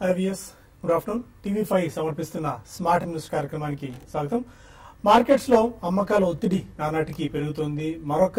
IVS good afternoon TV five సమర్పిస్తున్న smart news కార్యక్రమానికి స్వాగతం మార్కెట్స్ లో అమ్మకాల ఒత్తిడి నానాటికి పెరుగుతుంది మరొక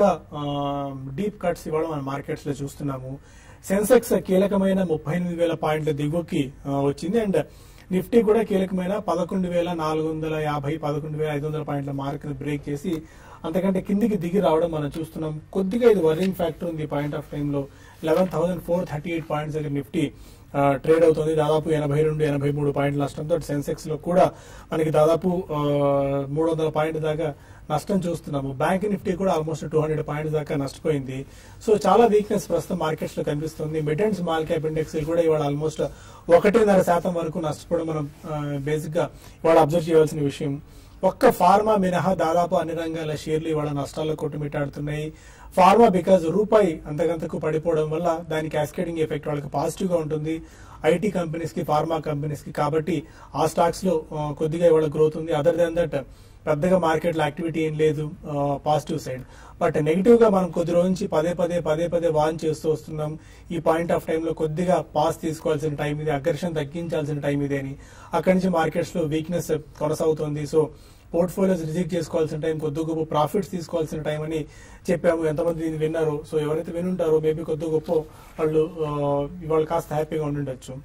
డీప్ కట్స్ ఇవ్వడం మన మార్కెట్స్ లో చూస్తున్నాము సెన్సెక్స్ కీలకమైన ముప్పై ఎనిమిది వేల పాయింట్ల దిగువకి ఆ, వచ్చింది అండ్ నిఫ్టీ కూడా కీలకమైన పదకొండు వేల నాలుగు వందల యాభై పదకొండు వేల ఐదు వందల పాయింట్ల మార్క్ బ్రేక్ చేసి అంతకంటే కిందికి దిగి రావడం మనం చూస్తున్నాం కొద్దిగా ఇది వర్రింగ్ ఫ్యాక్టర్ ఉంది పాయింట్ ఆఫ్ టైంలో eleven thousand four thirty eight points దగ్గర నిఫ్టీ ఆ, ట్రేడ్ అవుతుంది దాదాపు ఎనభై రెండు ఎనభై మూడు పాయింట్ల నష్టంతో సెన్సెక్స్ లో కూడా మనకి దాదాపు ఆ, మూడు వందల పాయింట్ దాకా నష్టం చూస్తున్నాము బ్యాంక్ నిఫ్టీ కూడా ఆల్మోస్ట్ టూ హండ్రెడ్ పాయింట్స్ దాకా నష్టపోయింది సో చాలా వీక్నెస్ ప్రస్తుతం మార్కెట్స్ లో కనిపిస్తుంది mid and small cap index కూడా ఇవాళ ఆల్మోస్ట్ ఒకటిన్నర శాతం వరకు నష్టపోవడం మనం బేసిక్ గా ఇవాళ అబ్జర్వ్ చేయాల్సిన విషయం ఒక్క ఫార్మా మినహా దాదాపు అన్ని రంగాల షేర్లు ఇవాళ నష్టాల్లో కొట్టుమిట్టాడుతున్నాయి ఫార్మా బికాజ్ రూపాయి అంతకంతకు పడిపోవడం వల్ల దాని క్యాస్కేడింగ్ ఎఫెక్ట్ వాళ్ళకి పాజిటివ్ గా ఉంటుంది ఐటీ కంపెనీస్ కి ఫార్మా కంపెనీస్ కి కాబట్టి ఆ స్టాక్స్ లో ఆ, కొద్దిగా ఇవాళ గ్రోత్ ఉంది అదర్ దాన్ దట్ పెద్దగా మార్కెట్ లో యాక్టివిటీ ఏం లేదు పాజిటివ్ సైడ్ బట్ నెగిటివ్ గా మనం కొద్ది రోజు నుంచి పదే పదే పదే పదే వాన్ చేస్తూ వస్తున్నాం ఈ పాయింట్ ఆఫ్ టైంలో కొద్దిగా పాస్ తీసుకోవాల్సిన టైం ఇది అగ్రెషన్ తగ్గించాల్సిన టైం ఇదే అని అక్కడి నుంచి మార్కెట్స్ లో వీక్నెస్ కొనసాగుతోంది సో పోర్ట్ఫోలియోస్ రిజెక్ట్ చేసుకోవాల్సిన టైం కొద్ది గొప్ప ప్రాఫిట్స్ తీసుకోవాల్సిన టైం అని చెప్పాము ఎంతమంది దీన్ని విన్నారు సో ఎవరైతే వినుంటారో మేబీ కొద్ది గొప్ప వాళ్ళు ఆ, ఇవాళ కాస్త హ్యాపీగా ఉండుండొచ్చు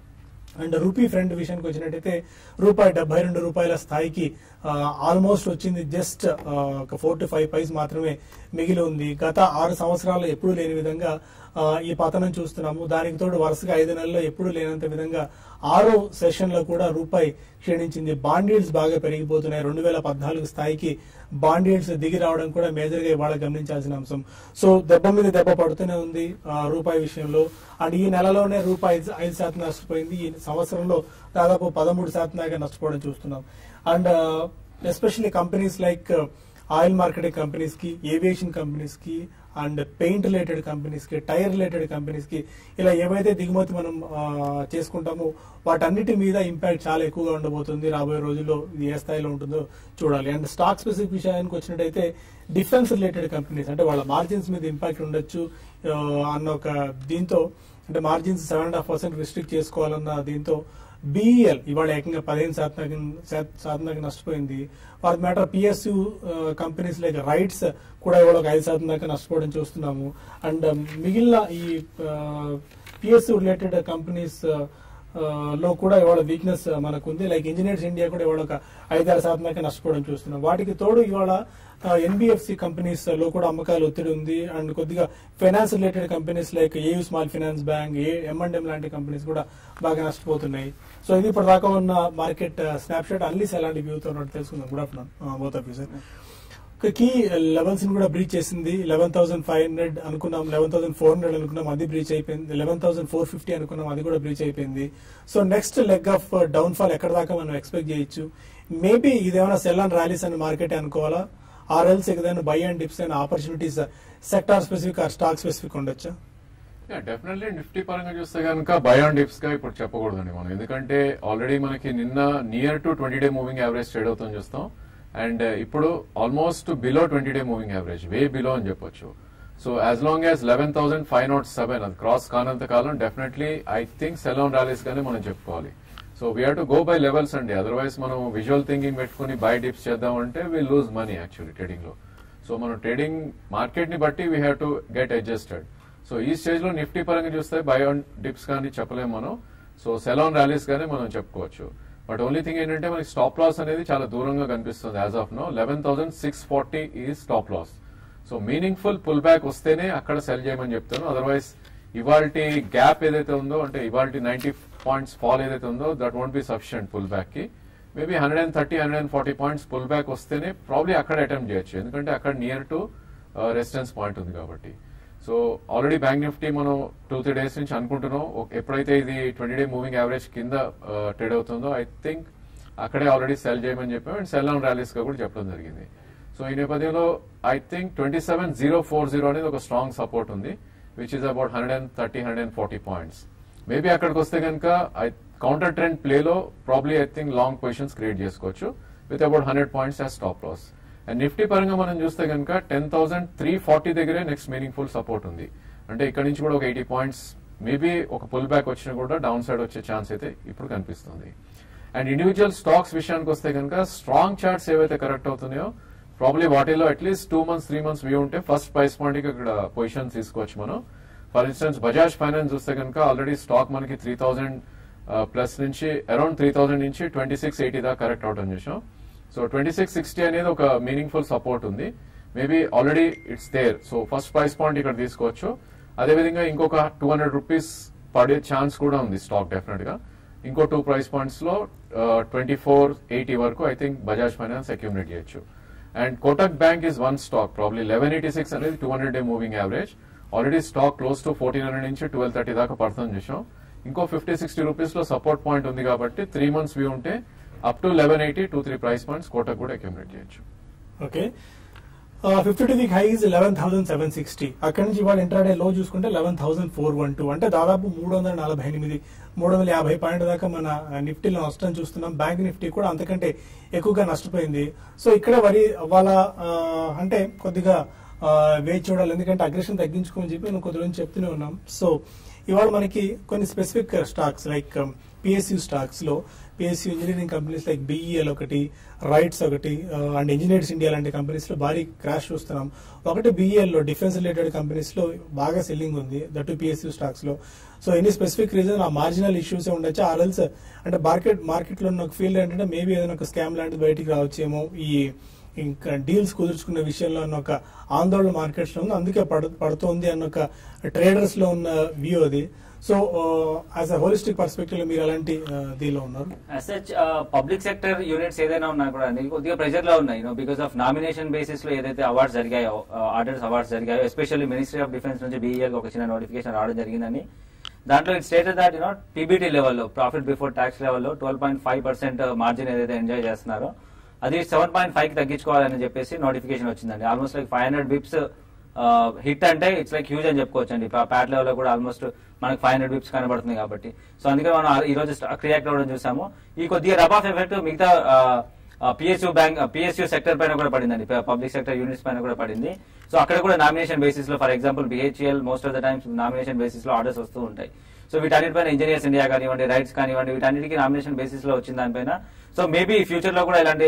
అండ్ రూపీ ఫ్రెండ్ విషయానికి వచ్చినట్టయితే రూపాయి డెబ్బై రెండు రూపాయల స్థాయికి ఆల్మోస్ట్ వచ్చింది జస్ట్ ఒక ఫోర్ టు ఫైవ్ పైస్ మాత్రమే మిగిలి ఉంది గత ఆరు సంవత్సరాలు ఎప్పుడూ లేని విధంగా ఆ, ఈ పతనం చూస్తున్నాము దానికి తోడు వరుసగా ఐదు నెలల్లో ఎప్పుడూ లేనంత విధంగా ఆరో సెషన్ లో కూడా రూపాయి క్షీణించింది బాండ్ yields బాగా పెరిగిపోతున్నాయి రెండు వేల పద్నాలుగు స్థాయికి బాండ్ yields దిగి రావడం కూడా మేజర్ గా ఇవాళ గమనించాల్సిన అంశం సో దెబ్బ మీద దెబ్బ పడుతూనే ఉంది ఆ, రూపాయి విషయంలో అండ్ ఈ నెలలోనే రూపాయి ఐదు- ఐదు శాతం నష్టపోయింది ఈ సంవత్సరంలో దాదాపు పదమూడు శాతం దాకా నష్టపోవడం చూస్తున్నాం and especially companies like oil marketing companies కి ఏవియేషన్ కంపెనీస్ కి అండ్ పెయింట్ రిలేటెడ్ కంపెనీస్ కి టైర్ రిలేటెడ్ కంపెనీస్ కి ఇలా ఏవైతే దిగుమతి మనం ఆ, చేసుకుంటామో వాటన్నిటి మీద ఇంపాక్ట్ చాలా ఎక్కువగా ఉండబోతుంది రాబోయే రోజుల్లో ఇది ఏ స్థాయిలో ఉంటుందో చూడాలి అండ్ స్టాక్ స్పెసిఫిక్ విషయానికి వచ్చినట్టయితే డిఫెన్స్ రిలేటెడ్ కంపెనీస్ అంటే వాళ్ళ మార్జిన్స్ మీద ఇంపాక్ట్ ఉండొచ్చు ఆ, అన్న ఒక దీంతో అంటే margins seven and half percent restrict చేసుకోవాలన్న దీంతో బిఈఎల్ ఇవాళ ఏకంగా పదిహేను శాతం దాకా- శాత- శాతం దాకా నష్టపోయింది for matter PSU companies like RITES కూడా ఇవాళ ఒక ఐదు శాతం దాకా నష్టపోవడం చూస్తున్నాము అండ్ మిగిలిన ఈ పిఎస్యు రిలేటెడ్ కంపెనీస్ లో కూడా ఇవాళ వీక్నెస్ మనకు ఉంది లైక్ ఇంజనీర్స్ ఇండియా కూడా ఇవాళ ఒక ఐదారు శాతం దాకా నష్టపోవడం చూస్తున్నాం వాటికి తోడు ఇవాళ ఎన్బిఎఫ్సి కంపెనీస్ లో కూడా అమ్మకాలు ఒత్తిడి ఉంది అండ్ కొద్దిగా finance related companies like AU small finance bank ఏ ఎంఎండ్ఎం లాంటి కంపెనీస్ కూడా బాగా నష్టపోతున్నాయి సో ఇది ఇప్పుడు దాకా ఉన్న మార్కెట్ స్నాప్ షాట్ అన్లీస్ ఎలాంటి వ్యూతో ఉన్నట్టు తెలుసుకుందాం good afternoon both of you sir ఒక కీ లెవెల్స్ ని కూడా బ్రీచ్ చేసింది లెవెన్ థౌసండ్ ఫైవ్ హండ్రెడ్ అనుకున్నాం లెవెన్ థౌసండ్ ఫోర్ హండ్రెడ్ అనుకున్నాం అది బ్రీచ్ అయిపోయింది లెవెన్ థౌసండ్ ఫోర్ ఫిఫ్టీ అనుకున్నాం అది కూడా బ్రీచ్ అయిపోయింది so next leg of downfall ఎక్కడ దాకా మనం ఎక్స్పెక్ట్ చేయొచ్చు మేబీ ఇదేమైనా సెల్ అండ్ ర్యాలీస్ అని మార్కెట్ అనుకోవాలా ఆర్ ఎల్స్ ఏదైనా బై అండ్ డిప్స్ అయిన opportunities sector specific or stock specific ఉండొచ్చా డెఫినెట్లీ నిఫ్టీ పరంగా చూస్తే కనుక బయాన్ డిప్స్ గా ఇప్పుడు చెప్పకూడదండి మనం ఎందుకంటే ఆల్రెడీ మనకి నిన్న near to twenty day moving average trade అవుతుంది చూస్తాం అండ్ ఇప్పుడు almost below twenty day moving average way below అని చెప్పొచ్చు so as long as eleven thousand five nought seven అది క్రాస్ కానంత కాలం definitely I think sell on rallies గానే మనం చెప్పుకోవాలి so we to go by levels అండి అదర్వైజ్ మనం విజువల్ థింకింగ్ పెట్టుకుని బై డిప్స్ చేద్దామంటే we lose money actually trading లో సో మనం ట్రేడింగ్ మార్కెట్ ని బట్టి we have to get adjusted so ఈ స్టేజ్ లో నిఫ్టీ పరంగా చూస్తే బై ఆన్ డిప్స్ కానీ చెప్పలేము మనం సో సెల్ ఆన్ ర్యాలీస్ గానే మనం చెప్పుకోవచ్చు బట్ ఓన్లీ థింగ్ ఏంటంటే మనకి స్టాప్ లాస్ అనేది చాలా దూరంగా కనిపిస్తుంది as of now eleven thousand six forty ఈ stop loss so meaningful pull back వస్తేనే అక్కడ సెల్ చేయమని చెప్తాను అదర్వైజ్ ఇవాల్టి గ్యాప్ ఏదైతే ఉందో అంటే ఇవాల్టి నైన్టీ పాయింట్స్ ఫాల్ ఏదైతే ఉందో that won't be sufficient pull back కి maybe hundred and thirty hundred and forty points pull back వస్తేనే ప్రాబ్లీ అక్కడ అటెంప్ట్ చేయొచ్చు ఎందుకంటే అక్కడ నియర్ టు రెసిడెన్స్ పాయింట్ ఉంది కాబట్టి సో ఆల్రెడీ బ్యాంక్ నిఫ్టీ మనం టూ త్రీ డేస్ నుంచి అనుకుంటున్నాం ఒక- ఎప్పుడైతే ఇది ట్వంటీ డే మూవింగ్ యావరేజ్ కింద ట్రేడ్ అవుతుందో ఐ థింక్ అక్కడే ఆల్రెడీ సెల్ చేయమని చెప్పాం అండ్ సెల్ ఆన్ ర్యాలీస్ గా కూడా చెప్పడం జరిగింది సో ఈ నేపథ్యంలో I think twenty seven zero four zero అనేది ఒక స్ట్రాంగ్ సపోర్ట్ ఉంది which is about hundred and thirty hundred and forty points maybe అక్కడికి వస్తే కనుక ఐ కౌంటర్ ట్రెండ్ ప్లేలో probably I think long positions create చేసుకోవచ్చు with about hundred points as stop loss and Nifty పరంగా మనం చూస్తే కనుక టెన్ థౌసండ్ త్రీ ఫార్టీ దగ్గరే నెక్స్ట్ మీనింగ్ఫుల్ సపోర్ట్ ఉంది అంటే ఇక్కడ నుంచి కూడా ఒక ఎయిటీ పాయింట్స్ మేబీ ఒక పుల్ బ్యాక్ వచ్చినా కూడా డౌన్ సైడ్ వచ్చే ఛాన్స్ అయితే ఇప్పుడు కనిపిస్తుంది అండ్ ఇండివిజువల్ స్టాక్స్ విషయానికి వస్తే కనుక స్ట్రాంగ్ చార్ట్స్ ఏవైతే కరెక్ట్ అవుతున్నాయో ప్రాబ్లీ వాటిలో at least two months three months view ఉంటే ఫస్ట్ ప్రైస్ పాయింట్ కి ఇక్కడ పొజిషన్ తీసుకోవచ్చు మనం ఫర్ ఇన్స్టెన్స్ బజాజ్ ఫైనాన్స్ చూస్తే కనుక ఆల్రెడీ స్టాక్ మనకి త్రీ థౌసండ్ ప్లస్ నుంచి అరౌండ్ త్రీ థౌసండ్ నుంచి ట్వంటీ సిక్స్ ఎయిటీ దాకా కరెక్ట్ అవడం చూసాం సో ట్వంటీ సిక్స్ సిక్స్టీ అనేది ఒక మీనింగ్ఫుల్ సపోర్ట్ ఉంది maybe already it's there so first price point ఇక్కడ తీసుకోవచ్చు అదేవిధంగా ఇంకొక టూ హండ్రెడ్ రూపీస్ పడే ఛాన్స్ కూడా ఉంది స్టాక్ డెఫినెట్ గా ఇంకో టూ ప్రైస్ పాయింట్స్ లో ట్వంటీ ఫోర్ ఎయిటీ వరకు I think Bajaj finance accumulate చేయొచ్చు and Kotak bank is one stock probably eleven eighty six అనేది two hundred day moving average already stock close to fourteen hundred నుంచి twelve thirty దాకా పడుతుంది చూసాం ఇంకో fifty sixty rupees లో support point ఉంది కాబట్టి త్రీ మంత్స్ వ్యూ ఉంటే up to eleven eighty two three price points Kotak కూడా అక్యూమిలేట్ చేయొచ్చు okay fifty two week high is eleven thousand seven sixty అక్కడి నుంచి ఇవాళ ఇంట్రాడే లో చూసుకుంటే eleven thousand four one two అంటే దాదాపు మూడు వందల నలభై ఎనిమిది మూడు వందల యాభై పాయింట్ దాకా మన నిఫ్టీలో నష్టం చూస్తున్నాం బ్యాంక్ నిఫ్టీ కూడా అంతకంటే ఎక్కువగా నష్టపోయింది సో ఇక్కడ వరి వాళ్ళ ఆ, అంటే కొద్దిగా ఆ, వేచి చూడాలి ఎందుకంటే అగ్రెషన్ తగ్గించుకోమని చెప్పి మనం కొద్ది రోజు చెప్తూనే ఉన్నాం సో ఇవాళ మనకి కొన్ని specific stocks like PSU stocks లో PSU engineering companies like BEL ఒకటి రైట్స్ ఒకటి అండ్ ఇంజనీర్స్ ఇండియా లాంటి కంపెనీస్ లో భారీ క్రాష్ చూస్తున్నాం ఒకటి బిఈఎల్ లో డిఫెన్స్ రిలేటెడ్ కంపెనీస్ లో బాగా సెల్లింగ్ ఉంది దట్ పిఎస్యూ స్టాక్స్ లో so any specific reason uh marginal issues ఉండొచ్చు ఆర్ఎల్స్ అంటే మార్కెట్ మార్కెట్ లో ఉన్న ఒక ఫీల్డ్ ఏంటంటే మేబీ ఏదైనా ఒక స్కామ్ లాంటిది బయటికి రావచ్చేమో ఈ ఇంకా డీల్స్ కుదుర్చుకునే విషయంలో అన్న ఒక ఆందోళన మార్కెట్స్ లో ఉంది అందుకే పడు పడుతోంది అన్న ఒక ట్రేడర్స్ లో ఉన్న వ్యూ అది so as a holistic perspective లో మీరు అలాంటి దీనిలో ఉన్నారు అసచ్ పబ్లిక్ సెక్టర్ యూనిట్స్ ఏదైనా ఉన్నా కూడా అండి కొద్దిగా ప్రెషర్ లో ఉన్నాయి బికాస్ ఆఫ్ నామినేషన్ బేసిస్ లో ఏదైతే అవార్డ్స్ జరిగాయో ఆర్డర్స్ అవార్డ్స్ జరిగాయో ఎస్పెషల్లీ మినిస్ట్రీ ఆఫ్ డిఫెన్స్ నుంచి బీఈఎల్ ఒక చిన్న నోటిఫికేషన్ రావడం జరిగిందని దాంట్లో it stated that you know PBT లెవెల్లో ప్రాఫిట్ బిఫోర్ ట్యాక్స్ లెవెల్లో twelve point five percent margin ఏదైతే ఎంజాయ్ చేస్తున్నారో అది సెవెన్ పాయింట్ ఫైవ్ కి తగ్గించుకోవాలని చెప్పేసి నోటిఫికేషన్ వచ్చిందండి almost like five hundred bips hit అంటే ఇట్స్ లైక్ హ్యూజ్ అని చెప్పుకోవచ్చు అండి ప్యాట్ లెవెల్ లో కూడా ఆల్మోస్ట్ మనకి ఫైవ్ హండ్రెడ్ బిప్స్ కనబడుతుంది కాబట్టి సో అందుకే మనం ఆ- ఈ రోజు స్టాక్ రియాక్ట్ అవ్వడం చూసాము ఈ కొద్దిగా రబ్ ఆఫ్ ఎఫెక్ట్ మిగతా పిఎస్యూ బ్యాంక్ పిఎస్యూ సెక్టర్ పైన కూడా పడిందండి పబ్లిక్ సెక్టర్ యూనిట్స్ పైన కూడా పడింది సో అక్కడ కూడా నామినేషన్ బేసిస్ లో for example BHEL most of the times nomination basis లో ఆర్డర్స్ వస్తూ ఉంటాయి సో వీటన్నిటిపైన ఇంజనీర్స్ ఇండియా కానివ్వండి రైట్స్ కానివ్వండి వీటన్నిటికీ నామినేషన్ బేసిస్ లో వచ్చిన దానిపైన సో మేబీ ఫ్యూచర్ లో కూడా ఇలాంటి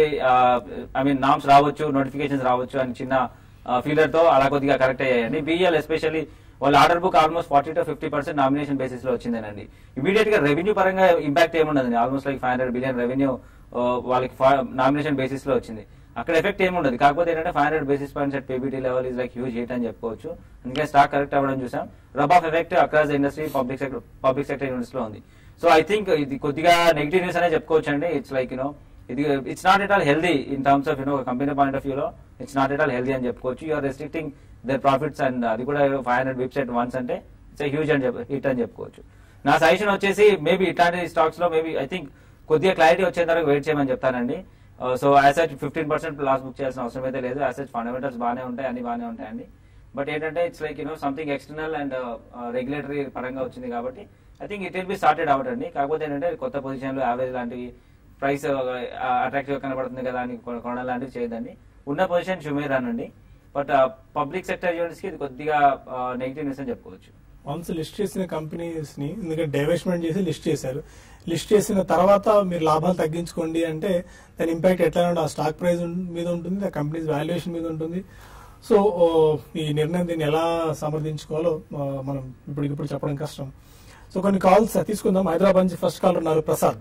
ఐ మీన్ నామ్స్ రావచ్చు నోటిఫికేషన్స్ రావచ్చు అని చిన్న ఫీలర్ తో అలా కొద్దిగా కరెక్ట్ అయ్యాయండి బిఎల్ ఎస్పెషల్లీ వాళ్ళ order book almost forty to fifty percent nomination basis లో వచ్చిందేనండి ఇమీడియట్ గా రెవెన్యూ పరంగా ఇంపాక్ట్ ఏముండదండి almost like five hundred billion revenue వాళ్ళకి నామినేషన్ బేసిస్ లో వచ్చింది అక్కడ ఎఫెక్ట్ ఏముండదు కాకపోతే ఏంటంటే five hundred basis points at PBT level is like huge hit అని చెప్పుకోవచ్చు అందుకే స్టాక్ కరెక్ట్ అవ్వడం చూసాం rub off effect across industry public sector public sector units లో ఉంది సో ఐ థింక్ ఇది కొద్దిగా నెగిటివ్ న్యూస్ అనే చెప్పుకోవచ్చు అండి ఇట్స్ లైక్ యూనో ఇది it's not at all healthy in terms of you know company point of view లో it's not at all healthy అని చెప్పుకోవచ్చు you're restricting their profits and అది కూడా five hundred bips at once అంటే it's huge అని చెప్ప hit అని చెప్పుకోవచ్చు నా సజెషన్ వచ్చేసి మేబీ ఇట్లాంటి స్టాక్స్ లో మేబీ ఐ థింక్ కొద్దిగా క్లారిటీ వచ్చేంత వరకు వెయిట్ చేయమని చెప్తానండి so asset fifteen percent loss book చేయాల్సిన అవసరం అయితే లేదు యాసెట్ ఫండమెంటల్స్ బాగానే ఉంటాయి అన్ని బాగానే ఉంటాయండి బట్ ఏంటంటే it's like you know something external and regulatory పరంగా వచ్చింది కాబట్టి I think it will be started out అండి కాకపోతే ఏంటంటే కొత్త పొజిషన్లు యావరేజ్ లాంటివి ప్రైస్ అట్రాక్టివ్ కనబడుతుంది కదా అని కొన- కొనడం లాంటివి చేయదండి ఉన్న పొజిషన్ షుమేర్ అనండి బట్ పబ్లిక్ సెక్టర్ యూనిట్స్ కి ఇది కొద్దిగా నెగిటివ్ న్యూస్ అని చెప్పుకోవచ్చు వన్స్ లిస్ట్ చేసిన కంపెనీస్ ని ఎందుకంటే డైవర్స్మెంట్ చేసి లిస్ట్ చేశారు లిస్ట్ చేసిన తర్వాత మీరు లాభాలు తగ్గించుకోండి అంటే దాని ఇంపాక్ట్ ఎట్లా ఉంటుంది ఆ స్టాక్ ప్రైస్ మీద ఉంటుంది ఆ కంపెనీస్ వాల్యుయేషన్ మీద ఉంటుంది సో ఓ, ఈ నిర్ణయం దీన్ని ఎలా సమర్థించుకోవాలో ఆ, మనం ఇప్పటికిప్పుడు చెప్పడం కష్టం సో కొన్ని కాల్స్ తీసుకుందాం హైదరాబాద్ నుంచి ఫస్ట్ కాల్ ఉన్నారు ప్రసాద్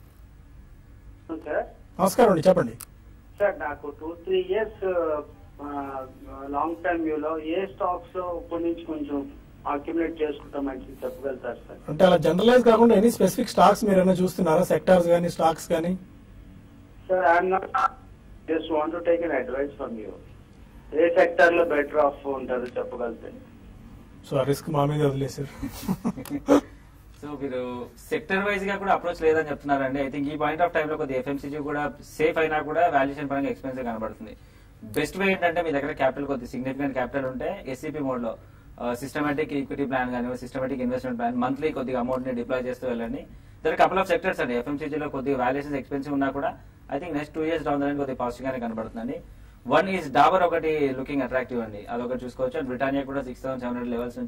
సార్ నమస్కారం అండి చెప్పండి సార్ నాకు two three years long term వ్యూలో ఏ స్టాక్స్ లో ఇప్పటి నుంచి కొంచెం అక్యుములేట్ చేసుకుంటాం మంచిది చెప్పగలుగుతారు సార్ అంటే అలా జనరలైజ్ కాకుండా ఎనీ స్పెసిఫిక్ స్టాక్స్ మీరు ఏమైనా చూస్తున్నారా సెక్టార్స్ కానీ స్టాక్స్ కానీ sir I'm not just want to take an advice from you ఏ సెక్టర్ లో బెటర్ ఆఫ్ ఉంటారో చెప్పగలితే సో ఆ రిస్క్ మా మీద వదిలేశారు సో మీరు సెక్టర్ వైజ్ గా కూడా అప్రోచ్ లేదని చెప్తున్నారండి ఐ థింక్ ఈ పాయింట్ ఆఫ్ టైం లో కొద్దిగా ఎఫ్ఎంసీజీ కూడా సేఫ్ అయినా కూడా వాల్యుయేషన్ పరంగా ఎక్స్పెన్సివ్ కనబడుతుంది బెస్ట్ వే ఏంటంటే మీ దగ్గర క్యాపిటల్ కొద్ది సిగ్నిఫికెంట్ క్యాపిటల్ ఉంటే ఎస్సీపీ మోడ్ లో సిస్టమేటిక్ ఈక్విటీ ప్లాన్ కానీ సిస్టమేటిక్ ఇన్వెస్ట్మెంట్ ప్లాన్ మంత్లీ కొద్దిగా అమౌంట్ ని డిప్లాయ్ చేస్తూ వెళ్ళండి దర్ కపుల్ ఆఫ్ సెక్టర్స్ అండి FMCG లో కొద్దిగా వాల్యుయేషన్ ఎక్స్పెన్సివ్ ఉన్నా కూడా I think next two years down line కొద్దిగా పాజిటివ్ గానే కనబడుతుందండి వన్ ఈజ్ డాబర్ ఒకటి లుకింగ్ అట్రాక్టివ్ అండి అదొకటి చూసుకోవచ్చు అండ్ బ్రిటానియా కూడా six thousand seven hundred levels నుంచి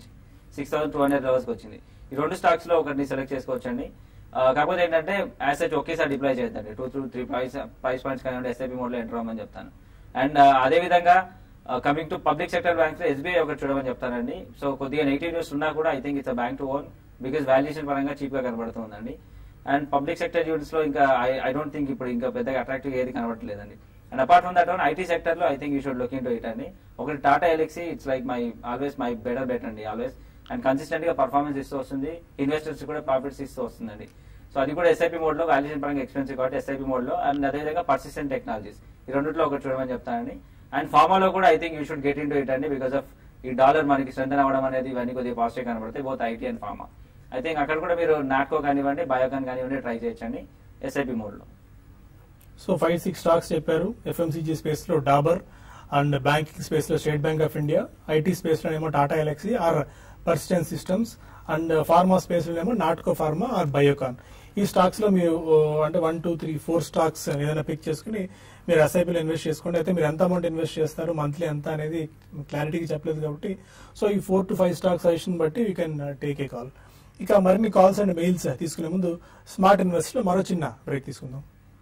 సిక్స్ థౌసండ్ టూ హండ్రెడ్ లెవెల్స్కి వచ్చింది ఈ రెండు స్టాక్స్ లో ఒకటిని సెలెక్ట్ చేసుకోవచ్చండి ఆ, కాకపోతే ఏంటంటే యాసెట్ ఒకేసారి డిప్లాయ్ చేయొద్దండి two two three price price points కానీ ఎస్ఐపి మోడ్ లో ఎంటర్ అవ్వమని చెప్తాను అండ్ అదే విధంగా coming to public sector banks SBI ఒకటి చూడమని చెప్తానండి సో కొద్దిగా నెగిటివ్ న్యూస్ ఉన్నా కూడా I think it's bank to own because valuation పరంగా చీప్ గా కనబడుతుందండి అండ్ పబ్లిక్ సెక్టర్ యూనిట్స్ లో ఇంకా ఐ డోంట్ థింక్ ఇప్పుడు ఇంకా పెద్దగా అట్రాక్టివ్ ఏది కనబడట్లేదండి and apart from that one IT sector లో I think you should look in to it అండి ఒకటి Tata Elxsi it's like my always my better bet అండి ఆల్వేస్ అండ్ కన్సిస్టెంట్ గా పర్ఫార్మెన్స్ ఇస్తూ వస్తుంది ఇన్వెస్టర్స్ కూడా ప్రాఫిట్స్ ఇస్తూ వస్తుందండి సో అది కూడా ఎస్ఐపి మోడ్ లో వాల్యుయేషన్ పరంగా ఎక్స్పెన్సివ్ కాబట్టి ఎస్ఐపి మోడ్ లో అండ్ అదేవిధంగా పర్సిస్టెంట్ టెక్నాలజీస్ ఈ రెండిట్లో ఒకటి చూడమని చెప్తానండి అండ్ ఫార్మాలో కూడా I think you should get in to it అండి బికాస్ ఆఫ్ ఈ డాలర్ మనకి స్ట్రెంగ్ అవ్వడం అనేది ఇవన్నీ కొద్దిగా పాజిటివ్ కనబడతాయి both IT and pharma I think అక్కడ కూడా మీరు నాట్కో కానివ్వండి బయోకాన్ కానివ్వండి ట్రై చేయొచ్చండి ఎస్ఐపి మోడ్ లో సో ఫైవ్ సిక్స్ స్టాక్స్ చెప్పారు ఎఫ్ఎంసీజీ స్పేస్ లో డాబర్ అండ్ బ్యాంకింగ్ స్పేస్ లో State Bank of India IT space లో ఏమో Tata Elxsi or Persistent Systems and pharma space లో ఏమో నాట్కో ఫార్మా ఆర్ బయోకాన్ ఈ స్టాక్స్ లో మీరు ఓ, అంటే one two three four stocks ఏదైనా పిక్ చేసుకుని మీరు ఎస్ఐపీలో ఇన్వెస్ట్ చేసుకోండి అయితే మీరు ఎంత అమౌంట్ ఇన్వెస్ట్ చేస్తారు మంత్లీ ఎంత అనేది క్లారిటీగా చెప్పలేదు కాబట్టి సో ఈ four to five stock suggestion బట్టి you can take a call ఇక మరిన్ని కాల్స్ అండ్ మెయిల్స్ తీసుకునే ముందు స్మార్ట్ ఇన్వెస్ట్ లో మరో చిన్న బ్రేక్ తీసుకుందాం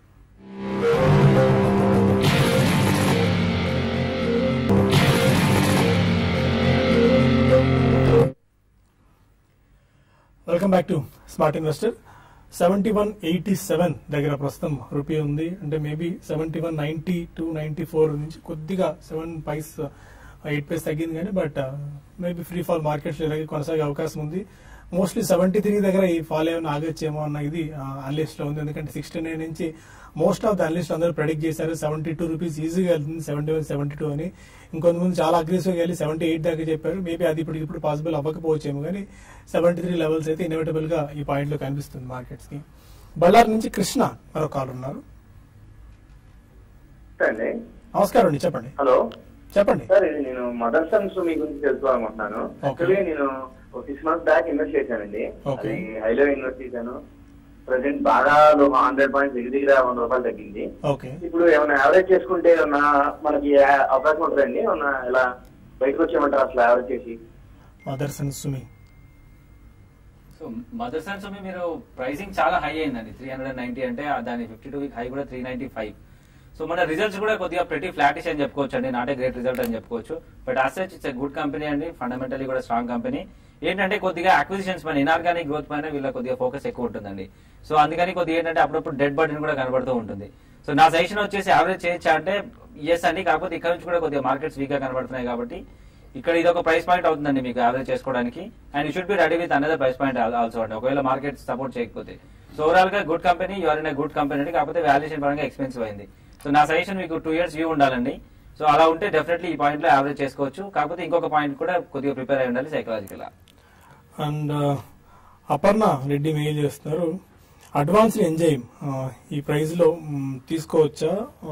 welcome back to smart investor seventy one eighty seven దగ్గర ప్రస్తుతం రూపీ ఉంది అంటే maybe seventy one ninety two ninety four నుంచి కొద్దిగా సెవెన్ పైస్ ఎయిట్ పైస్ తగ్గింది కానీ but maybe free fall markets ఇలాగే కొనసాగే అవకాశం ఉంది మోస్ట్లీ సెవెంటీ త్రీ దగ్గర ఈ ఫాల్ ఏమైనా ఆగొచ్చేమో అన్న ఇది అన్లిస్ట్ లో ఉంది ఎందుకంటే సిక్స్టీ నైన్ నుంచి మోస్ట్ ఆఫ్ ద అన్లిస్ట్ అందరూ ప్రెడిక్ట్ చేశారు సెవెంటీ టూ రూపీస్ ఈజీగా వెళ్తుంది సెవెంటీ వన్ సెవెంటీ టూ అని ఇంకొంతమంది చాలా అగ్రెసివ్ గా వెళ్ళి సెవెంటీ ఎయిట్ దాకా చెప్పారు మేబీ అది ఇప్పుడు ఇప్పుడు పాసిబుల్ అవ్వకపోవచ్చేమో కానీ సెవెంటీ త్రీ లెవెల్స్ అయితే ఇన్ఎవిటబుల్ గా ఈ పాయింట్ లో కనిపిస్తుంది మార్కెట్స్ కి బళ్ళారి నుంచి కృష్ణ మరో కాల్ ఉన్నారు అండి నమస్కారం అండి చెప్పండి హలో చెప్పండి సార్ ఇది నేను మదర్ సన్స్ మీ గురించి తెలుసుకోవాలనుకుంటున్నాను యాక్చువల్లీ నేను ఒక సిక్స్ మంత్స్ బ్యాక్ ఇన్వెస్ట్ చేశానండి Okay. అది హైలో ఇన్వెస్ట్ చేశాను ప్రజెంట్ బాగా హండ్రెడ్ పాయింట్స్ దగ్గర దగ్గర వంద రూపాయలు తగ్గింది ఓకే ఇప్పుడు ఏమైనా యావరేజ్ చేసుకుంటే ఏమన్నా మనకి ఆ- అవకాశం ఉంటుందండి ఏమన్నా ఇలా బయటకు వచ్చేయమంటారు అసలు యావరేజ్ చేసి Motherson and Sumi so Motherson మీరు ప్రైసింగ్ చాలా హై అయిందండి త్రీ హండ్రెడ్ నైన్టీ అంటే ఆ దాని ఫిఫ్టీ టూ వీక్ హై కూడా త్రీ నైన్టీ ఫైవ్ సో మన రిజల్ట్స్ కూడా కొద్దిగా ప్రతి ఫ్లాటిష్ అని చెప్పుకోవచ్చు అండి నాట్ ఏ గ్రేట్ రిజల్ట్ అని చెప్పుకోవచ్చు but as such it's good company అండి ఫండమెంటలీ కూడా స్ట్రాంగ్ కంపెనీ ఏంటంటే కొద్దిగా అక్విజిషన్స్ మన ఇనార్గానిక్ గ్రోత్ పైన వీళ్ళ కొద్దిగా ఫోకస్ ఎక్కువ ఉంటుందండి సో అందుకని కొద్దిగా ఏంటంటే అప్పుడప్పుడు డెడ్ బర్డెన్ కూడా కనబడుతూ ఉంటుంది సో నా సజెషన్ వచ్చేసి యావరేజ్ చేయొచ్చా అంటే ఎస్ అండి కాకపోతే ఇక్కడ నుంచి కూడా కొద్దిగా మార్కెట్స్ వీక్ గా కనబడుతున్నాయి కాబట్టి ఇక్కడ ఇది ఒక ప్రైస్ పాయింట్ అవుతుందండి మీకు యావరేజ్ చేసుకోవడానికి and you should be ready with another price point also అండి ఒకవేళ మార్కెట్ సపోర్ట్ చేయకపోతే సో ఓవరాల్ గా good company you're in good company అండి కాకపోతే వాల్యుయేషన్ పరంగా ఎక్స్పెన్సివ్ అయింది సో నా సజెషన్ మీకు టూ ఇయర్స్ వ్యూ ఉండాలండి సో అలా ఉంటే డెఫినెట్లీ ఈ పాయింట్ లో యావరేజ్ చేసుకోవచ్చు కాకపోతే ఇంకొక పాయింట్ కూడా కొద్దిగా ప్రిపేర్ అయి ఉండాలి psychological and Aparna Reddy mail చేస్తున్నారు అడ్వాన్స్డ్ ఎంజైమ్ ఈ ప్రైస్ లో మ్, తీసుకోవచ్చా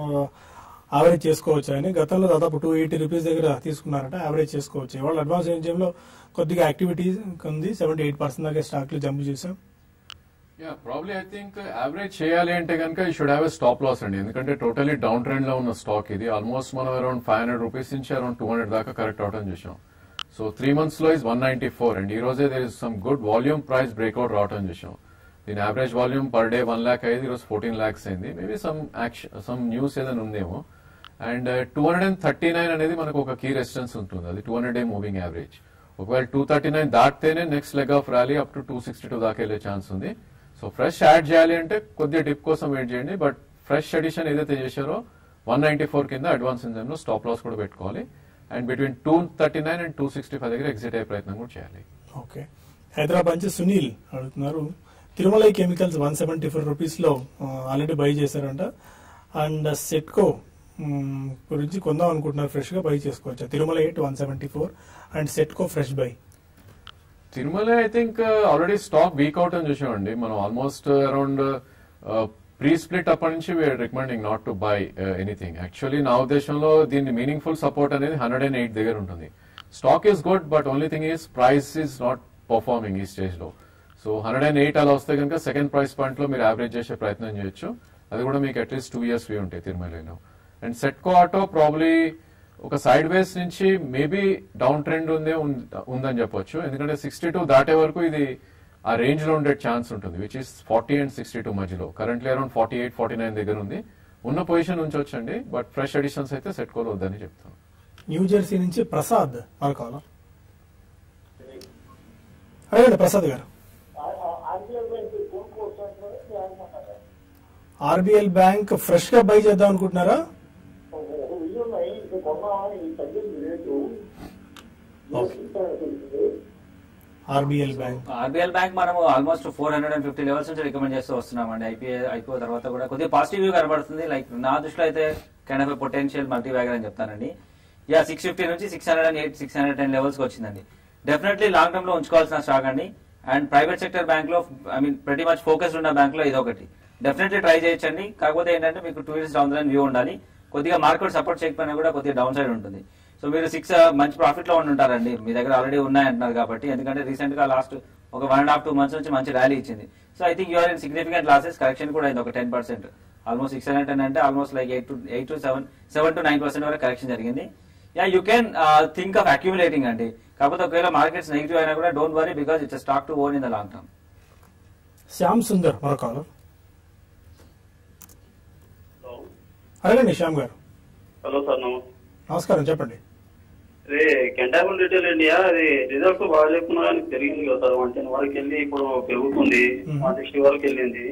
యావరేజ్ చేసుకోవచ్చా అని గతంలో దాదాపు టూ ఎయిటీ రూపీస్ దగ్గర తీసుకున్నారట యావరేజ్ చేసుకోవచ్చు ఇవాళ అడ్వాన్స్ ఎంజైమ్ లో కొద్దిగా యాక్టివిటీ ఉంది సెవెంటీ ఎయిట్ పర్సెంట్ దాకా స్టాక్ లో జంప్ చేసాం yeah probably I think average చేయాలి అంటే కనుక ఈ should have a stop loss అండి ఎందుకంటే టోటలీ డౌన్ ట్రెండ్ లో ఉన్న స్టాక్ ఇది ఆల్మోస్ట్ మనం అరౌండ్ ఫైవ్ హండ్రెడ్ రూపీస్ నుంచి అరౌండ్ టూ హండ్రెడ్ దాకా కరెక్ట్ అవటం చూసాం సో త్రీ మంత్స్ లో is one ninety four and ఈ రోజే there is some good volume price breakout రావటం చూసాం దీని average volume per day one lakh అయింది ఈరోజు ఫోర్టీన్ ల్యాక్స్ అయింది maybe some action some news ఏదైనా ఉందేమో and two hundred and thirty nine అనేది మనకు ఒక కీ రెసిస్టెన్స్ ఉంటుంది అది two hundred day moving average ఒకవేళ టూ థర్టీ నైన్ దాటితేనే next leg of rally up to two sixty two దాకా వెళ్ళే ఛాన్స్ ఉంది సో ఫ్రెష్ యాడ్ చేయాలి అంటే కొద్దిగా డిప్ కోసం వెయిట్ చేయండి బట్ ఫ్రెష్ ఎడిషన్ ఏదైతే చేశారో వన్ నైన్టీ ఫోర్ కింద అడ్వాన్స్ ఇంజన్ లో స్టాప్ లాస్ కూడా పెట్టుకోవాలి and between two thirty nine and two sixty five దగ్గర ఎగ్జిట్ అయ్యే ప్రయత్నం కూడా చేయాలి ఓకే హైదరాబాద్ నుంచి సునీల్ అడుగుతున్నారు Thirumalai chemicals one seventy four rupees లో ఆల్రెడీ బై చేశారంట అండ్ సెట్కో మ్, గురించి కొందాం అనుకుంటున్నారు ఫ్రెష్ గా బై చేసుకోవచ్చు Tirumala eight one seventy four and Setco fresh buy Tirumala I think already stock week out అని చూసామండి మనం ఆల్మోస్ట్ అరౌండ్ ప్రీ స్ప్లిట్ అప్పటి నుంచి we're recommending not to buy anything actually నా ఉద్దేశంలో దీన్ని మీనింగ్ఫుల్ సపోర్ట్ అనేది హండ్రెడ్ అండ్ ఎయిట్ దగ్గర ఉంటుంది stock is good but only thing is price is not performing ఈ స్టేజ్ లో సో హండ్రెడ్ అండ్ ఎయిట్ అలా వస్తే కనుక సెకండ్ ప్రైస్ పాయింట్ లో మీరు యావరేజ్ చేసే ప్రయత్నం చేయొచ్చు అది కూడా మీకు అట్లీస్ట్ టూ ఇయర్స్ వీ ఉంటాయి తిరుమలలో అండ్ సెట్కో ఆటో ప్రాబ్లీ ఒక సైడ్ వేస్ నుంచి మేబీ డౌన్ ట్రెండ్ ఉందే ఉం- ఉందని చెప్పొచ్చు ఎందుకంటే సిక్స్టీ టూ దాటే వరకు ఇది ఆ రేంజ్ లో ఉండే ఛాన్స్ ఉంటుంది which is forty and sixty two మధ్యలో currently around forty eight forty nine దగ్గర ఉంది ఉన్న పొజిషన్ ఉంచొచ్చండి బట్ ఫ్రెష్ ఎడిషన్స్ అయితే సెట్ కోల్ వద్దని చెప్తాను న్యూ జెర్సీ నుంచి ప్రసాద్ మనకాల అడగండి Prasad garu RBL bank fresh గా బై చేద్దాం అనుకుంటున్నారా ఆర్బిఎల్ బ్యాంక్ ఆర్బీఎల్ బ్యాంక్ మనము almost four hundred and fifty levels నుంచి రికమెండ్ చేస్తూ వస్తున్నామండి ఐపీఏ అయిపో తర్వాత కూడా కొద్దిగా పాజిటివ్ వ్యూ కనబడుతుంది లైక్ నా దృష్టిలో అయితే kind of potential multi bagger అని చెప్తానండి యా సిక్స్ ఫిఫ్టీ నుంచి six hundred and eight six hundred ten levels వచ్చిందండి డెఫినెట్లీ లాంగ్ టర్మ్ లో ఉంచుకోవాల్సిన స్టాక్ అండి అండ్ ప్రైవేట్ సెక్టర్ బ్యాంక్ లో ఐ మీన్ ప్రతి మచ్ ఫోకస్ ఉన్న బ్యాంక్ లో ఇదొకటి డెఫినెట్లీ ట్రై చేయొచ్చండి కాకపోతే ఏంటంటే మీకు two years down line view ఉండాలి కొద్దిగా మార్కెట్ సపోర్ట్ చేయకపోయినా కూడా కొద్దిగా డౌన్ సైడ్ ఉంటుంది సో మీరు సిక్స్ మంచి ప్రాఫిట్ లో ఉండి ఉంటారండి మీ దగ్గర ఆల్రెడీ ఉన్నాయంటున్నారు కాబట్టి ఎందుకంటే రీసెంట్ గా లాస్ట్ ఒక one and half two months నుంచి మంచి ర్యాలీ ఇచ్చింది so I think you're in significant losses correction కూడా అయింది ఒక ten percent almost six hundred ten అంటే almost like eight to eight to seven seven to nine percent వరకు correction జరిగింది yeah you can think of accumulating అండి కాకపోతే ఒకవేళ markets negative అయినా కూడా don't worry because it's stock to own in the long term Shyam Sundar మరొకాల అడగండి Shyam garu hello sir నమస్తే నమస్కారం చెప్పండి అదే కెంటాబుల్ రిటైల్ ఇండియా అది రిజల్ట్స్ బాగా చెప్తున్నా కానీ పెరిగింది కదా సార్ వన్ టెన్ వరకు వెళ్ళి ఇప్పుడు పెరుగుతుంది Mhm. వన్ సిక్స్టీ వరకు వెళ్ళింది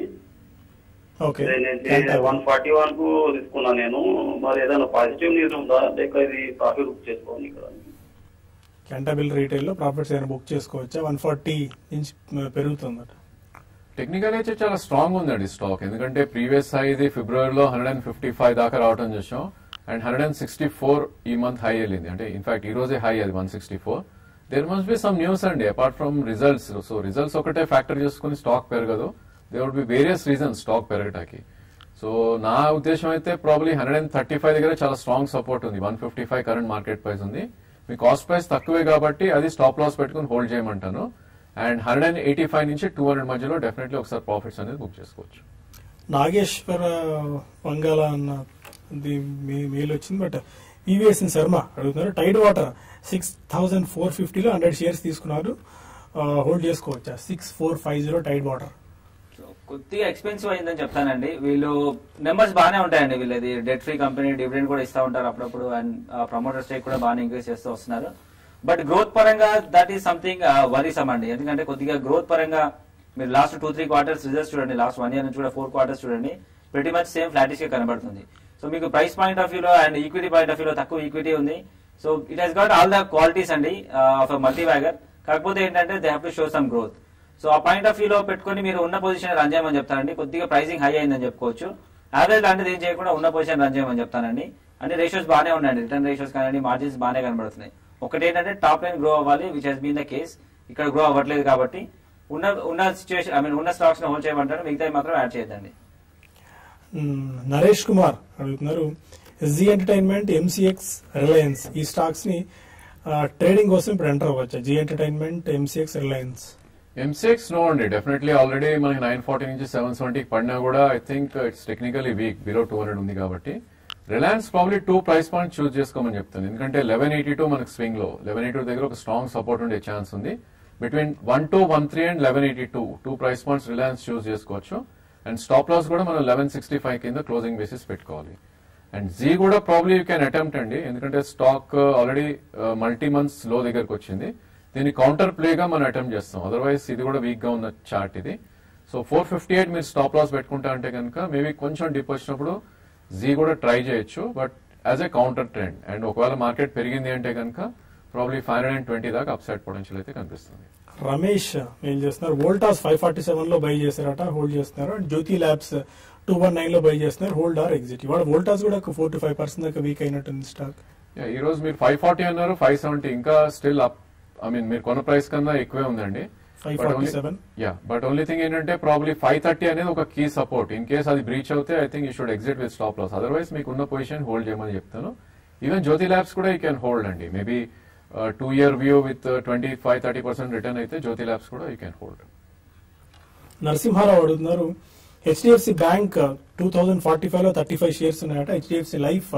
ఓకే అదే నేను వన్ ఫార్టీ వన్ కు తీసుకున్నా నేను మరి ఏదైనా పాజిటివ్ న్యూస్ ఉందా లేక ఇది ప్రాఫిట్ బుక్ చేసుకోవాలి ఇక్కడ కెంటాబిల్ రీటైల్ లో ప్రాఫిట్స్ ఏమైనా బుక్ చేసుకోవచ్చా వన్ ఫార్టీ నుంచి పెరుగుతుందట టెక్నికల్ అయితే చాలా స్ట్రాంగ్ ఉందండి స్టాక్ ఎందుకంటే ప్రీవియస్ హై ఇది ఫిబ్రవరిలో హండ్రెడ్ అండ్ ఫిఫ్టీ ఫైవ్ దాకా రావడం చూసాం and hundred and sixty four ఈ మంత్ హై వెళ్ళింది అంటే ఇన్ఫాక్ట్ ఈ రోజే హై అది one sixty four there must be some news అండి apart from results so results ఒకటే ఫ్యాక్టర్ చేసుకుని స్టాక్ పెరగదు they would be various reasons stock పెరగటానికి సో నా ఉద్దేశం అయితే probably hundred and thirty five దగ్గర చాలా స్ట్రాంగ్ సపోర్ట్ ఉంది one fifty five current market price ఉంది మీ కాస్ట్ ప్రైస్ తక్కువే కాబట్టి అది స్టాప్ లాస్ పెట్టుకుని హోల్డ్ చేయమంటాను and hundred and eighty five నుంచి టూ హండ్రెడ్ మధ్యలో డెఫినెట్లీ ఒకసారి ప్రాఫిట్స్ అనేది బుక్ చేసుకోవచ్చు నాగేశ్వర వంగాల అన్న ఇది మీ- మెయిల్ వచ్చింది బట్ ఈవీఎస్ శర్మ అడుగుతున్నారు Tide Water six thousand four ఫిఫ్టీలో హండ్రెడ్ షేర్స్ తీసుకున్నారు హోల్డ్ చేసుకోవచ్చా six four five zero Tide Water so కొద్దిగా ఎక్స్పెన్సివ్ అయిందని చెప్తానండి వీళ్ళు నెంబర్స్ బాగానే ఉంటాయండి వీళ్ళది డెట్ ఫ్రీ కంపెనీ డివిడెండ్ కూడా ఇస్తా ఉంటారు అప్పుడప్పుడు అండ్ ప్రమోటర్ స్టేక్ కూడా బాగానే ఇంక్రీజ్ చేస్తూ వస్తున్నారు బట్ గ్రోత్ పరంగా దట్ ఈస్ సంథింగ్ వరీసమ్ అండి ఎందుకంటే కొద్దిగా గ్రోత్ పరంగా మీరు last two three quarters results చూడండి లాస్ట్ వన్ ఇయర్ నుంచి కూడా ఫోర్ క్వార్టర్స్ చూడండి ప్రతి మచ్ సేమ్ ఫ్లాటిష్ గా కనబడుతుంది సో మీకు ప్రైస్ పాయింట్ ఆఫ్ వ్యూలో అండ్ ఈక్విటీ పాయింట్ ఆఫ్ వ్యూలో తక్కువ ఈక్విటీ ఉంది so it has got all the qualities అండి ఆఫ్ మల్టీ బ్యాగర్ కాకపోతే ఏంటంటే they have to show some growth so ఆ పాయింట్ ఆఫ్ వ్యూలో పెట్టుకొని మీరు ఉన్న పొజిషన్ రన్ చేయమని చెప్తానండి కొద్దిగా ప్రైసింగ్ హై అయిందని చెప్పుకోవచ్చు యావరేజ్ లాంటిది ఏం చేయకుండా ఉన్న పొజిషన్ రన్ చేయమని చెప్తానండి అంటే రేషియోస్ బాగానే ఉన్నాయండి రిటర్న్ రేషియోస్ కానీ మార్జిన్స్ బాగానే కనబడుతున్నాయి ఒకటి ఏంటంటే టాప్ లైన్ గ్రో అవ్వాలి which has been the case ఇక్కడ గ్రో అవ్వట్లేదు కాబట్టి ఉన్న ఉన్న సిచ్యువేషన్ ఐ మీన్ ఉన్న స్టాక్స్ ని హోల్డ్ చేయమంటారు మిగతా మాత్రం యాడ్ చేయొద్దండి మ్, నరేష్ కుమార్ అడుగుతున్నారు ఎస్జీ ఎంటర్టైన్మెంట్ ఎంసీఎక్స్ రిలయన్స్ ఈ స్టాక్స్ ని ట్రేడింగ్ కోసం ఇప్పుడు ఎంటర్ అవ్వచ్చా Zee entertainment MCX Reliance MCX no అండి డెఫినెట్లీ ఆల్రెడీ మనకి నైన్ ఫార్టీ నుంచి సెవెన్ సెవెంటీకి పడినా కూడా I think it's technically weak below two hundred ఉంది కాబట్టి Reliance probably two price point choose చేసుకోమని చెప్తాను ఎందుకంటే లెవెన్ ఎయిటీ టూ మనకి స్వింగ్ లో లెవెన్ ఎయిటీ దగ్గర ఒక స్ట్రాంగ్ సపోర్ట్ ఉండే ఛాన్స్ ఉంది between one two one three and eleven eighty two two price points Reliance choose చేసుకోవచ్చు అండ్ స్టాప్ లాస్ కూడా మనం లెవెన్ సిక్స్టీ ఫైవ్ కింద క్లోజింగ్ బేసిస్ పెట్టుకోవాలి అండ్ జీ కూడా ప్రాబ్లీ యూ క్యాన్ అటెంప్ట్ అండి ఎందుకంటే స్టాక్ ఆల్రెడీ మల్టీ మంత్స్ లో దగ్గరకు వచ్చింది దీన్ని కౌంటర్ ప్లేగా మనం అటెంప్ట్ చేస్తాం అదర్వైజ్ ఇది కూడా వీక్ గా ఉన్న చార్ట్ ఇది సో ఫోర్ ఫిఫ్టీ ఎయిట్ మీరు స్టాప్ లాస్ పెట్టుకుంటా అంటే కనుక మేబీ కొంచెం డిప్ వచ్చినప్పుడు జీ కూడా ట్రై చేయొచ్చు but as a counter trend and ఒకవేళ మార్కెట్ పెరిగింది అంటే కనుక probably five hundred and twenty దాకా అప్ సైడ్ పొటెన్షియల్ అయితే కనిపిస్తుంది రమేష్ ఏం చేస్తున్నారు వోల్టాస్ ఫైవ్ ఫార్టీ సెవెన్ లో బై చేశారట హోల్డ్ చేస్తున్నారు and Jyothy labs two one nine లో బై చేస్తున్నారు హోల్డ్ ఆర్ ఎగ్జిట్ ఇవాళ వోల్టాస్ కూడా ఒక ఫోర్ టు ఫైవ్ పర్సెంట్ దాకా వీక్ అయినట్టుంది స్టాక్ Yeah, ఈ రోజు మీరు ఫైవ్ ఫార్టీ అన్నారు ఫైవ్ సెవెంటీ ఇంకా స్టిల్ అప్ ఐ మీన్ మీరు కొన్న ప్రైస్ కన్నా ఎక్కువే ఉందండి five But forty only- seven yeah but only thing ఏంటంటే ప్రాబ్లీ ఫైవ్ థర్టీ అనేది ఒక కీ సపోర్ట్ ఇన్ కేస్ అది బ్రీచ్ అవుతే I think you should exit with stop loss otherwise మీకు ఉన్న పొజిషన్ హోల్డ్ చేయమని చెప్తాను ఈవెన్ జ్యోతి ల్యాబ్స్ కూడా యూ క్యాన్ హోల్డ్ అండి maybe two year view with twenty five thirty percent return అయితే Jyothy labs కూడా యూ క్యాన్ హోల్డ్ నరసింహారావు అడుగుతున్నారు HDFC bank two thousand forty five లో థర్టీ ఫైవ్ షేర్స్ ఉన్నాయట HDFC life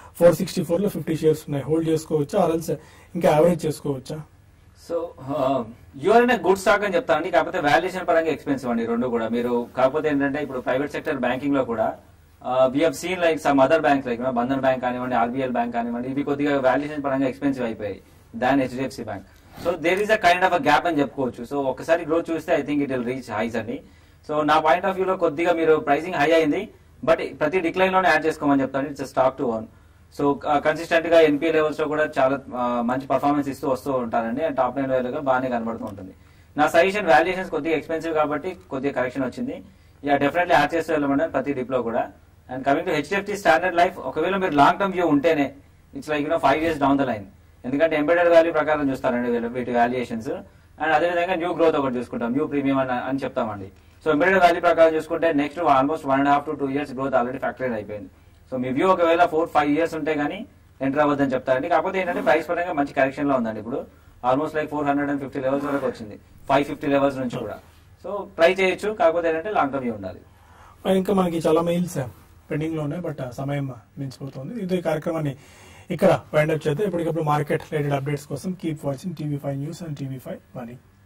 four sixty four లో fifty shares ఉన్నాయి hold చేసుకోవచ్చా or else ఇంకా average చేసుకోవచ్చా so you are in good stock అని చెప్తానండి కాకపోతే వాల్యుయేషన్ పరంగా ఎక్స్పెన్సివ్ అండి రెండు కూడా మీరు కాకపోతే ఏంటంటే ఇప్పుడు ప్రైవేట్ సెక్టర్ బ్యాంకింగ్ లో కూడా we have seen like some other bank like Bandhan bank కానివ్వండి ఆర్బీఎల్ బ్యాంక్ కానివ్వండి ఇవి కొద్దిగా వాల్యుయేషన్ పరంగా ఎక్స్పెన్సివ్ అయిపోయాయి than HDFC bank so there is a kind of a gap అని చెప్పుకోవచ్చు సో ఒకసారి గ్రోత్ చూస్తే I think it will reach highs అండి సో నా పాయింట్ ఆఫ్ వ్యూలో కొద్దిగా మీరు ప్రైసింగ్ హై అయింది బట్ ప్రతి డిక్లైన్ లోనే యాడ్ చేసుకోమని చెప్తాను it's stock to own so consistent గా ఎన్పీ లెవెల్స్ లో కూడా చాలా ఆ, మంచి పర్ఫార్మెన్స్ ఇస్తూ వస్తూ ఉంటానండి అండ్ టాప్ లైన్ లెవెల్ గా బాగానే కనబడుతూ ఉంటుంది నా సజెషన్ వాల్యుయేషన్స్ కొద్దిగా ఎక్స్పెన్సివ్ కాబట్టి కొద్దిగా కరెక్షన్ వచ్చింది యా డెఫినెట్లీ యాడ్ చేస్తూ వెళ్ళమండి ప్రతి డిప్ లో కూడా and coming to HDFC standard life ఒకవేళ మీరు లాంగ్ టర్మ్ వ్యూ ఉంటేనే it's like you know five years down the line ఎందుకంటే ఎంబెడెడ్ వాల్యూ ప్రకారం చూస్తారండి వీళ్ళు వీటి వాల్యుయేషన్స్ అండ్ అదేవిధంగా న్యూ గ్రోత్ ఒకటి చూసుకుంటాం న్యూ ప్రీమియం అని అని చెప్తామండి సో ఎంబెడెడ్ వాల్యూ ప్రకారం చూసుకుంటే next almost one and half to two years growth already factory అయిపోయింది సో మీ వ్యూ ఒకవేళ ఫోర్ ఫైవ్ ఇయర్స్ ఉంటే గానీ ఎంటర్ అవ్వద్దని చెప్తారండి కాకపోతే ఏంటంటే ప్రైస్ పరంగా మంచి కరెక్షన్ లో ఉందండి ఇప్పుడు almost like four hundred and fifty levels వరకు వచ్చింది ఫైవ్ ఫిఫ్టీ లెవెల్స్ నుంచి కూడా సో ట్రై చేయొచ్చు కాకపోతే ఏంటంటే లాంగ్ టర్మ్ వ్యూ ఉండాలి ఇంకా మనకి చాలా మెయిల్స్ పెండింగ్ లో ఉన్నాయి బట్ సమయం మించిపోతుంది ఇది ఈ కార్యక్రమాన్ని ఇక్కడ వైండప్ చేద్దాం ఇప్పటికప్పుడు మార్కెట్ రిలేటెడ్ అప్డేట్స్ కోసం keep watching TV five news and TV five money